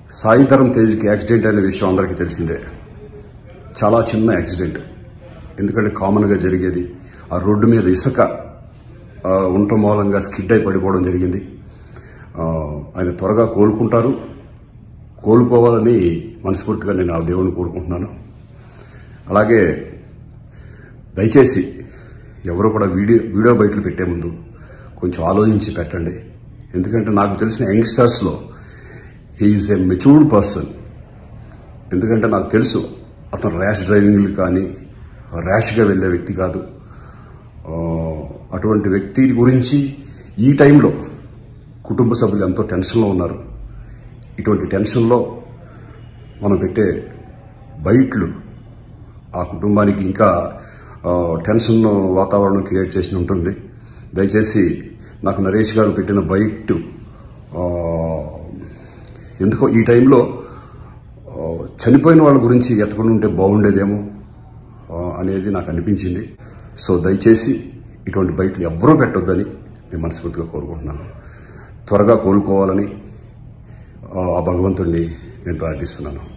Sai Dharam తేజ్కి accident అనే విషయం అందరికీ తెలిసిందే చాలా చిన్న యాక్సిడెంట్ ఎందుకంటే కామన్గా జరిగేది ఆ రోడ్డు మీద ఇసుక ఆ, ఉండటం మూలంగా స్కిడ్ అయి పడిపోవడం జరిగింది ఆ, ఆయన త్వరగా కోలుకుంటారు కోలుకోవాలని మనస్ఫూర్తిగా నేను ఆ దేవుని కోరుకుంటున్నాను అలాగే దయచేసి ఎవరు కూడా వీడియో వీడియో బయటలు పెట్టే ముందు కొంచెం ఆలోచించి పెట్టండి ఎందుకంటే నాకు తెలిసిన యంగ్స్టర్స్లో హీఈస్ ఎ మెచ్యూర్డ్ పర్సన్ ఎందుకంటే నాకు తెలుసు అతను ర్యాష్ డ్రైవింగ్లు కానీ ర్యాష్గా వెళ్ళే వ్యక్తి కాదు ఆ, అటువంటి వ్యక్తి గురించి ఈ టైంలో కుటుంబ సభ్యులు ఎంతో టెన్షన్లో ఉన్నారు ఇటువంటి టెన్షన్లో మనం పెట్టే బయట్లు ఆ కుటుంబానికి ఇంకా ఆ, టెన్షన్ వాతావరణం క్రియేట్ చేసి ఉంటుంది దయచేసి నాకు నరేష్ గారు పెట్టిన బయట ఆ, ఎందుకో ఈ టైంలో ఆ, చనిపోయిన వాళ్ళ గురించి ఎతకుండా ఉంటే బాగుండేదేమో ఆ, అనేది నాకు అనిపించింది సో దయచేసి ఇటువంటి బయటలు ఎవ్వరూ పెట్టొద్దని నేను మనస్ఫూర్తిగా కోరుకుంటున్నాను త్వరగా కోలుకోవాలని ఆ ఆ భగవంతుడిని నేను ప్రార్థిస్తున్నాను